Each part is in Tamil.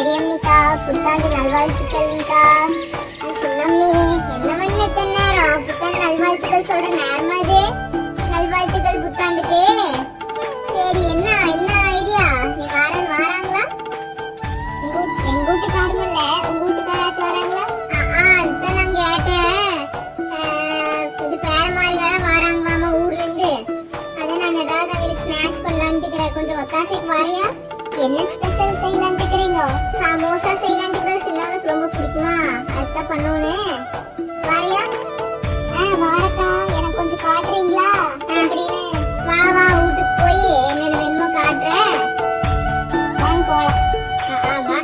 பெரியம்மிக்கா புத்தாண்டு நல்வாழ்த்துக்கள்க்கா சொல்லம்னி என்ன பண்ண எத்தனை நேரம் புத்தாண்டு நல்வாழ்த்துக்கள் சொல்ற நேரமா இது நல்வாழ்த்துக்கள் புத்தாண்டுக்கு சரி என்ன என்ன ஐடியா நீ வாரன் வாராங்களா உங்க வீட்டு- எங்க வீட்டுக்காரும் இல்ல உங்க வீட்டுக்காராச்சும் வராங்களா ஆ, ஆ, அதுதான் நான் கேட்டேன் ஆ, இது பேர மாதிரி வேற வராங்களாமா ஊர்ல இருந்து அதான் நான் ஏதாவது அவங்களுக்கு ஸ்நாக்ஸ் பண்ணலாம்னு இருக்கிறேன் கொஞ்சம் ஒத்தாசைக்கு வரையா என்ன ஸ்பெஷல் செய்யலாம்னு இருக்கிறீங்க சமோசா செய்யலாம்னு இருக்கிறேன் சின்னவனுக்கு ரொம்ப பிடிக்குமா அதுதான் பண்ணணும் வரையா ஆ வாரக்கா எனக்கு கொஞ்சம் காட்டுறீங்களா அப்படின்னு வா வா வீட்டுக்கு போய் என்னென்ன வேணுமோ காட்டுறேன் வாங்க போலாம் ஆ, ஆ, வா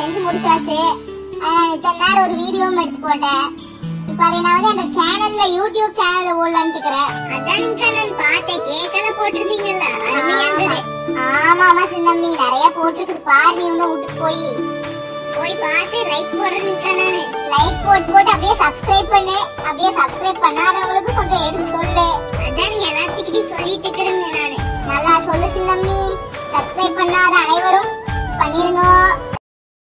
செஞ்சு முடிச்சாச்சு அதனால இத்தனை நேரம் ஒரு வீடியோவும் எடுத்து போட்டேன் இப்ப அதை நான் வந்து அந்த சேனல்ல யூடியூப் சேனல்ல ஓடலான்னு இருக்கிறேன் அதானுக்கா நான் பார்த்தேன் கேக்கெல்லாம் போட்டிருந்தீங்கல்ல அருமையா இருந்தது ஆமா ஆமா சின்னம்மி நிறைய போட்டிருக்குது பாரு நீ இன்னும் வீட்டுக்கு போய் போய் பார்த்து லைக் போடுறேன்க்கா நானு லைக் போட்டு போட்டு அப்படியே சப்ஸ்கிரைப் பண்ணு அப்படியே சப்ஸ்கிரைப் பண்ணாதவங்களுக்கு கொஞ்சம் எடுத்து சொல்லு அதான் எல்லாத்துக்கிட்டையும் சொல்லிட்டு இருக்கிறேங்க நானு நல்லா சொல்லு சின்னம்மி சப்ஸ்கிரைப் பண்ணாத அனைவரும் பண்ணிருங்க